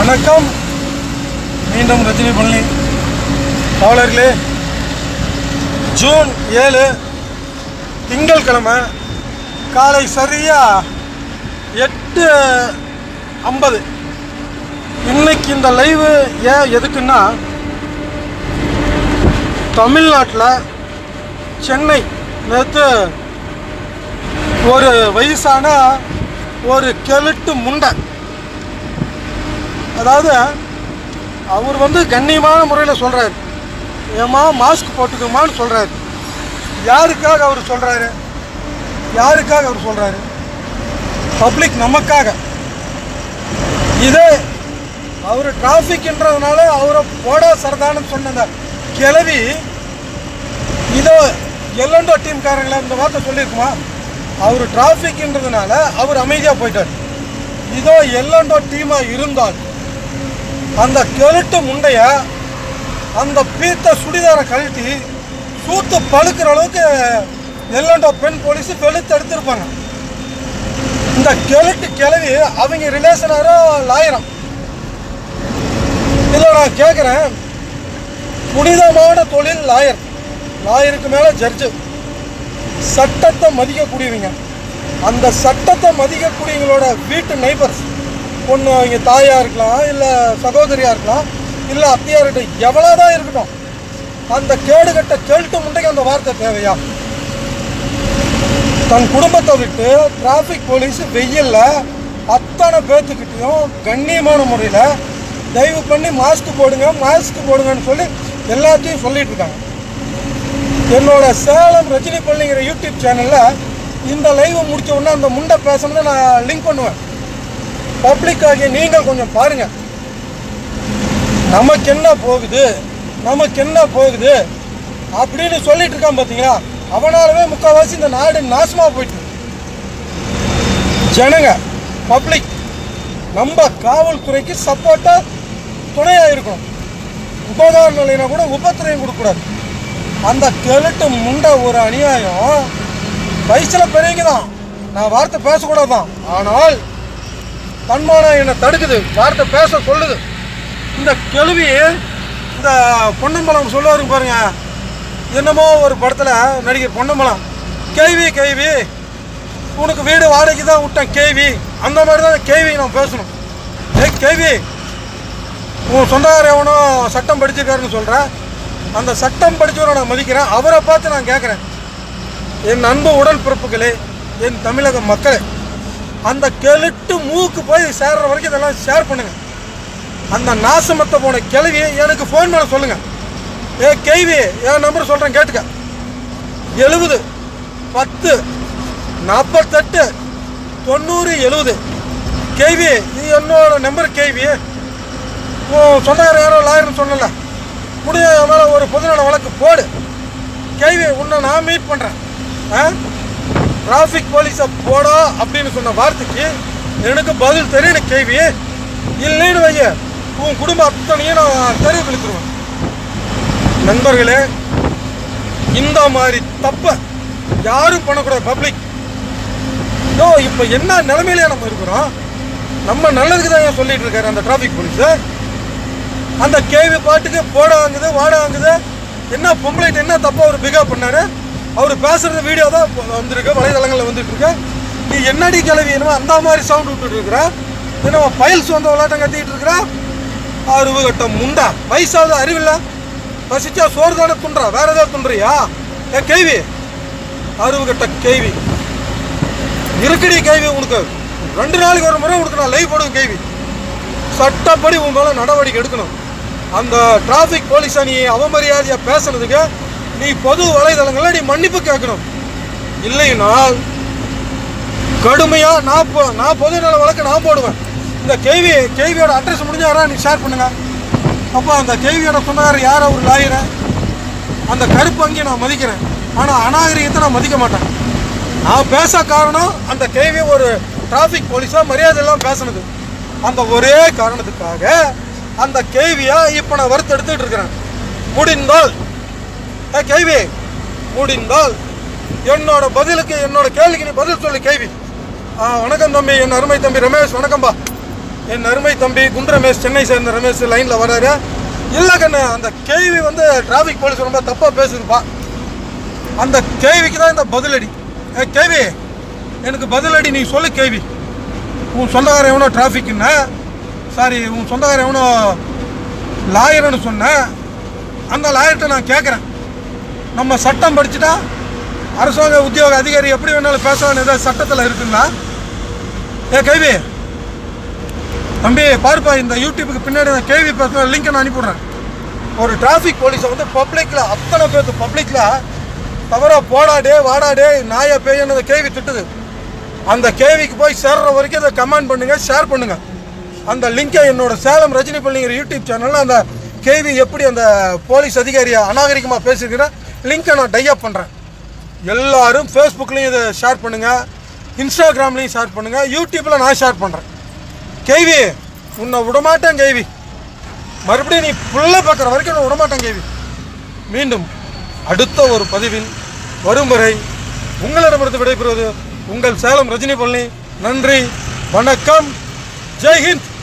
வணக்கம் மீண்டும் ரஜினி பழனி காவலர்களே ஜூன் ஏழு திங்கட்கிழமை காலை சரியா எட்டு ஐம்பது இன்னைக்கு இந்த லைவு ஏன் எதுக்குன்னா தமிழ்நாட்டில் சென்னை நேற்று ஒரு வயசான ஒரு கெளுட்டு முண்டை அதாவது அவர் வந்து கண்ணியமான முறையில் சொல்கிறாரு ஏமா மாஸ்க் போட்டுக்கமான்னு சொல்கிறாரு யாருக்காக அவர் சொல்கிறாரு யாருக்காக அவர் சொல்கிறாரு பப்ளிக் நமக்காக இதே அவர் டிராஃபிக்ன்றதுனால அவரை போடா சரதான்னு சொன்ன அந்த கிளவி இதோ எல்லண்டோ டீம்காரங்கள இந்த வார்த்தை சொல்லியிருக்குமா அவர் டிராஃபிக்ன்றதுனால அவர் அமைதியாக போயிட்டார் இதோ எல்லண்டோ டீமாக இருந்தால் அந்த கெளுட்டு முண்டைய அந்த பீத்த சுடிதாரை கழட்டி சூத்து பழுக்கிற அளவுக்கு எல்லண்டோ பெண் போலீஸ் வெளுத்து எடுத்திருப்பாங்க இந்த கெளுட்டு கிளவி அவங்க ரிலேஷனாரோ லாயிரம் இதை நான் கேட்குறேன் புனிதமான தொழில் லாயர் லாயருக்கு மேலே ஜட்ஜு சட்டத்தை மதிக்கக்கூடியவங்க அந்த சட்டத்தை மதிக்கக்கூடியவங்களோட வீட்டு நெய்பர்ஸ் பொண்ணு அவங்க தாயாக இருக்கலாம் இல்லை சகோதரியாக இருக்கலாம் இல்லை அத்தையாக இருக்கட்டும் எவ்வளோதான் இருக்கட்டும் அந்த கேடுகட்ட கெல்ட்டு முண்டைக்கு அந்த வார்த்தை தேவையா தன் குடும்பத்தை விட்டு டிராஃபிக் போலீஸ் வெயில்ல அத்தனை பேர்த்துக்கிட்டையும் கண்ணியமான முறையில் தயவு பண்ணி மாஸ்க் போடுங்க மாஸ்க் போடுங்கன்னு சொல்லி எல்லாத்தையும் சொல்லிட்டு இருக்காங்க என்னோட சேலம் ரஜினி பள்ளிங்கிற யூடியூப் சேனலில் இந்த லைவை முடிச்ச உடனே அந்த முண்டை பேசணும்னு நான் லிங்க் பண்ணுவேன் பப்ளிக் ஆகிய நீங்கள் கொஞ்சம் பாருங்க நமக்கு என்ன போகுது நமக்கு என்ன போகுது அப்படின்னு சொல்லிட்டு இருக்கான் பார்த்தீங்களா அவனாலவே முக்கால்வாசி இந்த நாடு நாசமாக போயிட்டு ஜனங்க பப்ளிக் நம்ம காவல்துறைக்கு சப்போர்ட்டாக துணையாக இருக்கணும் உபகார நிலையினா கூட உபத்திரையும் கொடுக்கக்கூடாது அந்த கெளுட்டு முண்டை ஒரு அநியாயம் வயசில் பெரியவங்க தான் நான் வார்த்தை பேசக்கூடாது தான் ஆனால் தன்மானம் என்னை தடுக்குது வார்த்தை பேச சொல்லுது இந்த கேள்வி இந்த பொன்னம்பலம் சொல்லுவாருங்க பாருங்க என்னமோ ஒரு படத்தில் நடிகர் பொன்னம்பலம் கேள்வி கேள்வி உனக்கு வீடு வாடகைக்கு தான் விட்டேன் கேவி அந்த மாதிரி தான் கேவி நான் பேசணும் ஏ கேவி உன் சொந்தக்கார எவனோ சட்டம் படிச்சிருக்காருன்னு சொல்கிறேன் அந்த சட்டம் படித்தவரை நான் மதிக்கிறேன் அவரை பார்த்து நான் கேட்குறேன் என் அன்பு உடன்பிறப்புகளே என் தமிழக மக்களே அந்த கெளுட்டு மூக்கு போய் சேர்ற வரைக்கும் இதெல்லாம் ஷேர் பண்ணுங்க அந்த நாசமத்தை போன கிளவி எனக்கு ஃபோன் பண்ண சொல்லுங்க ஏ கேள்வி என் நம்பர் சொல்கிறேன் கேட்டுக்க எழுபது பத்து நாற்பத்தெட்டு தொண்ணூறு எழுபது கேள்வி இது என்னோட நம்பர் கேள்வி உன் சொந்தக்கார யாரோ லாயர்னு சொன்னல முடிய என் மேலே ஒரு பொதுநல வழக்கு போடு கேள்வி உன்னை நான் மீட் பண்ணுறேன் ஆ டிராஃபிக் போலீஸை போடா அப்படின்னு சொன்ன வார்த்தைக்கு எனக்கு பதில் தெரியணும் கேள்வி இல்லைன்னு வைய உன் குடும்ப அத்தனையும் நான் தெருவு இழுத்துருவேன் நண்பர்களே இந்த மாதிரி தப்ப யாரும் பண்ணக்கூடாது பப்ளிக் யோ இப்போ என்ன நிலைமையில நம்ம இருக்கிறோம் நம்ம நல்லதுக்கு தான் ஏன் சொல்லிட்டு இருக்காரு அந்த டிராஃபிக் போலீஸ் அந்த கேவி பாட்டுக்கு போட வாங்குது வாட வாங்குது என்ன பொம்பளைட்டு என்ன தப்பா அவர் பிகேவ் பண்ணாரு அவர் பேசுறது வீடியோ தான் இப்ப வந்திருக்கு வலைதளங்களில் வந்துட்டு இருக்கு நீ என்னடி கிளவி என்னமோ அந்த மாதிரி சவுண்ட் விட்டுட்டு இருக்கிற என்னமோ பயில்ஸ் வந்த விளாட்டம் கத்திட்டு இருக்கிற அறுவு கட்ட முண்டா வயசாவது அறிவில்ல பசிச்சா சோறு தானே துன்றா வேற ஏதாவது துன்றியா ஏ கேவி அறுவு கட்ட கேவி இருக்குடி கேவி உனக்கு ரெண்டு நாளைக்கு ஒரு முறை உனக்கு நான் லைவ் போடுவேன் கேவி சட்டப்படி உன் மேலே நடவடிக்கை எடுக்கணும் அந்த டிராஃபிக் போலீஸை நீ அவமரியாதையாக பேசுனதுக்கு நீ பொது வலைதளங்களில் நீ மன்னிப்பு கேட்கணும் இல்லைனால் கடுமையாக நான் போ நான் பொது நல வழக்கு நான் போடுவேன் இந்த கேவி கேவியோட அட்ரஸ் முடிஞ்ச யாரா நீ ஷேர் பண்ணுங்க அப்போ அந்த கேவியோட சொன்னார் யார் ஒரு லாயரை அந்த கருப்பு அங்கேயும் நான் மதிக்கிறேன் ஆனால் அநாகரிகத்தை நான் மதிக்க மாட்டேன் நான் பேச காரணம் அந்த கேவி ஒரு டிராஃபிக் போலீஸாக மரியாதை எல்லாம் பேசுனது அந்த ஒரே காரணத்துக்காக அந்த கேவியை இப்போ நான் வறுத்தெடுத்துட்டு இருக்கிறேன் முடிந்தால் ஏ கேவி முடிந்தால் என்னோட பதிலுக்கு என்னோட கேள்விக்கு நீ பதில் சொல்லு கேவி ஆ வணக்கம் தம்பி என் அருமை தம்பி ரமேஷ் வணக்கம்பா என் அருமை தம்பி குண்டு ரமேஷ் சென்னை சேர்ந்த ரமேஷ் லைனில் வராரு இல்லை கண்ணு அந்த கேள்வி வந்து டிராஃபிக் போலீஸ் ரொம்ப தப்பாக பேசுதுப்பா அந்த கேள்விக்கு தான் இந்த பதிலடி ஏ கேள்வி எனக்கு பதிலடி நீ சொல்லு கேள்வி உன் சொந்தக்காரன் எவனோ டிராஃபிக்குன்னா சாரி உன் சொந்தக்காரன் எவனோ லாயர்னு சொன்னேன் அந்த லாயர்கிட்ட நான் கேட்குறேன் நம்ம சட்டம் படிச்சுட்டா அரசாங்க உத்தியோக அதிகாரி எப்படி வேணாலும் பேசலாம்னு ஏதாவது சட்டத்தில் இருக்குங்களா ஏ கேள்வி தம்பி பாருப்பா இந்த யூடியூபுக்கு பின்னாடி நான் கேள்வி பேசுகிற லிங்கை நான் அனுப்பிவிட்றேன் ஒரு டிராஃபிக் போலீஸை வந்து பப்ளிக்கில் அத்தனை பேர்த்து பப்ளிக்கில் தவறா போடாடே வாடாடே நாயா பேயன்னு கேள்வி திட்டுது அந்த கேள்விக்கு போய் சேர்ற வரைக்கும் அதை கமெண்ட் பண்ணுங்க ஷேர் பண்ணுங்க அந்த லிங்கை என்னோட சேலம் ரஜினி பள்ளிங்கிற யூடியூப் சேனலில் அந்த கேள்வி எப்படி அந்த போலீஸ் அதிகாரியை அநாகரிகமாக பேசியிருக்கிற லிங்கை நான் டைப் பண்ணுறேன் எல்லாரும் ஃபேஸ்புக்லேயும் இதை ஷேர் பண்ணுங்க இன்ஸ்டாகிராம்லேயும் ஷேர் பண்ணுங்க யூடியூப்பில் நான் ஷேர் பண்ணுறேன் கேவி உன்னை விடமாட்டேன் கேவி மறுபடியும் நீ புள்ள பார்க்குற வரைக்கும் நான் விடமாட்டேன் கேவி மீண்டும் அடுத்த ஒரு பதிவில் வரும் வரை உங்களிடமிருந்து விடைபெறுவது உங்கள் சேலம் ரஜினி பழனி நன்றி வணக்கம் ஜெய்ஹிந்த்